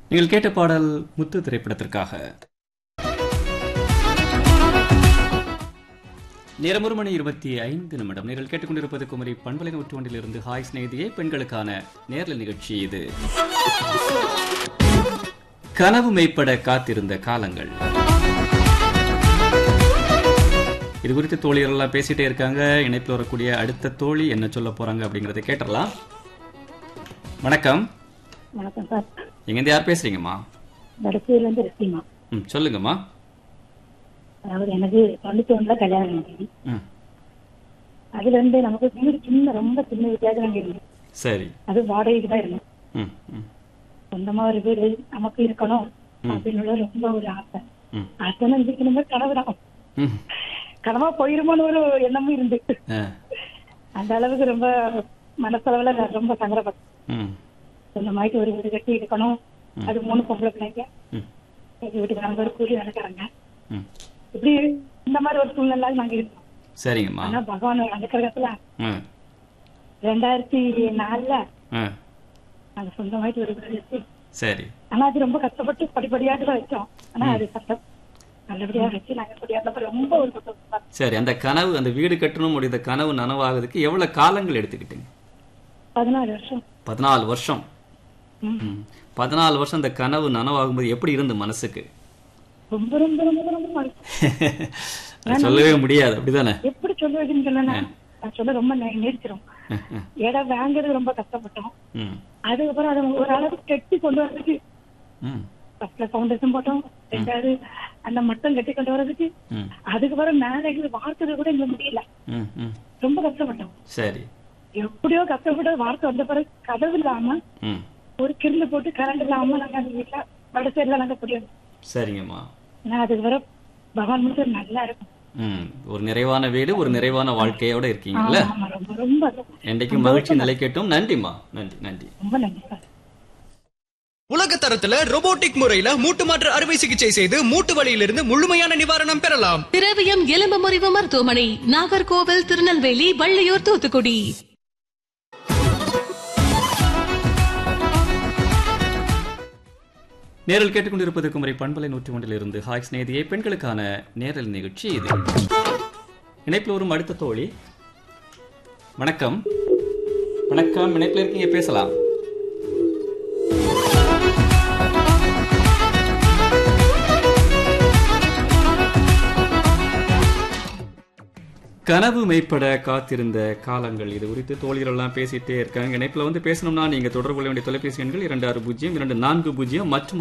நீங்கள் கேட்ட பாடல் முத்து திரைப்படத்திற்காக நேரம் ஒரு மணி இருபத்தி ஐந்து நிமிடம் நீங்கள் கேட்டுக்கொண்டிருப்பது குமரி பண்பலை நூற்றாண்டிலிருந்து ஹாய் சிநேகிதியே பெண்களுக்கான நேரல் நிகழ்ச்சி இது கனவு மெய்ப்பட காத்திருந்த காலங்கள் இது குறித்து தோழிகள் எல்லாம் பேசிட்டே இருக்காங்க இணைப்பில் வரக்கூடிய அடுத்த தோழி என்ன சொல்ல போறாங்க அப்படிங்கறத கேட்டறலாம் வணக்கம் வணக்கம் சார் எங்கேருந்து யார் பேசுறீங்கம்மா வடக்கூர்லேருந்து ரசிமா ம் சொல்லுங்கம்மா அதாவது எனக்கு தொண்ணூத்தி ஒண்ணுல கல்யாணம் நடந்தது ம் அதுல இருந்து நமக்கு வீடு சின்ன ரொம்ப சின்ன வித்தியாசம் அங்க இருந்து சரி அது வாடகைக்கு தான் இருந்தோம் ம் ம் சொந்தமா ஒரு வீடு நமக்கு இருக்கணும் அப்படின்னு உள்ள ரொம்ப ஒரு ஆசை ம் ஆசைன்னு இருந்துச்சு நம்ம கனவு தான் ம் கனவா போயிருமோன்னு ஒரு எண்ணமும் இருந்து ஆ அந்த அளவுக்கு ரொம்ப மனசளவுல நான் ரொம்ப சங்கடப்பட்டேன் ம் சொந்தமாயிட்டு ஒரு வீடு கட்டி இருக்கணும் அது மூணு பொம்பளை பிள்ளைங்க ம் எங்க வீட்டுக்கு நாங்க ஒரு கூலி நடக்கிறாங்க ம் இப்படி இந்த மாதிரி ஒரு சூழ்நிலை நாங்க இருக்கோம் சரிங்கம்மா ஆனா பகவான் அனுக்கிரகத்துல ம் ரெண்டாயிரத்தி நாலுல ஆ நாங்க சொந்தமாயிட்டு ஒரு வீடு வச்சு சரி ஆனா அது ரொம்ப கஷ்டப்பட்டு படிப்படியாட்டு தான் வச்சோம் ஆனா அது கஷ்டம் நல்லபடியா வச்சு நாங்க படியாட்டப்ப ரொம்ப ஒரு கஷ்டம் சரி அந்த கனவு அந்த வீடு கட்டணும் முடிந்த கனவு நனவாகிறதுக்கு எவ்வளவு காலங்கள் எடுத்துக்கிட்டீங்க பதினாலு வருஷம் பதினாலு வருஷம் ம். ம். பதினாலு வருஷம் அந்த கனவு நனவாகும்போது எப்படி இருந்து மனசுக்கு ரொம்ப ரொம்ப ரொம்ப ரொம்ப மனசு. அது சொல்லவே முடியாது அப்படிதானே எப்படி சொல்லுவதுன்னு சொன்னா நான் சொல்ல ரொம்ப நெ- நெரிச்சிரும் இடம் வாங்குறது ரொம்ப கஷ்டப்பட்டோம் ம் அதுக்கப்புறம் அதை ஒரு அளவுக்கு கட்டி கொண்டு வர்றதுக்கு ம் ஃபர்ஸ்ட்ல ஃபவுண்டேஷன் போட்டோம் ரெண்டாவது அந்த மட்டம் கட்டி கொண்டு வர்றதுக்கு ம் அதுக்கப்புறம் மேலே வார்த்தது கூட எங்களுக்கு முடியல ம் ம் ரொம்ப கஷ்டப்பட்டோம் சரி எப்படியோ கஷ்டப்பட்டு வார்த்தை வந்த பிறகு கதவு இல்லாம ம் ஒரு கிரில் போட்டு கரண்ட் இல்லாம நாங்க அந்த வீட்டுல வட சைடுல நாங்க புரியும் சரிங்கம்மா ஆனா அதுக்கு வர பகவான் மட்டும் நல்லா இருக்கும் ம் ஒரு நிறைவான வீடு ஒரு நிறைவான வாழ்க்கையோட இருக்கீங்கல்ல ஆமா, ஆமா, ரொம்ப ரொம்ப என்றைக்கும் மகிழ்ச்சி நிலைக்கட்டும் நன்றிம்மா நன்றி நன்றி ரொம்ப நன்றி சார் உலக தரத்துல robotic முறையில மூட்டு மாற்று அறுவை சிகிச்சை செய்து மூட்டு வலியிலிருந்து முழுமையான நிவாரணம் பெறலாம் திரவியம் எலும்பு முறிவு மருத்துவமனை நாகர்கோவில் திருநெல்வேலி வள்ளியூர் தூத்துக்குடி நேரில் கேட்டுக்கொண்டிருப்பது குமரி பண்பலை நூற்றி ஒன்றிலிருந்து ஹாய் ஸ்நேதியை பெண்களுக்கான நேரல் நிகழ்ச்சி இது இணைப்பில் வரும் அடுத்த தோழி வணக்கம் வணக்கம் இணைப்பில் இருக்கீங்க பேசலாம் கனவு மெய்ப்பட காத்திருந்த காலங்கள் இது குறித்து தோழிகள் எல்லாம் பேசிட்டே இருக்காங்க இணைப்பில் வந்து பேசணும்னா நீங்க தொடர்பு கொள்ள வேண்டிய தொலைபேசி எண்கள் இரண்டு ஆறு பூஜ்ஜியம் இரண்டு நான்கு பூஜ்ஜியம் மற்றும்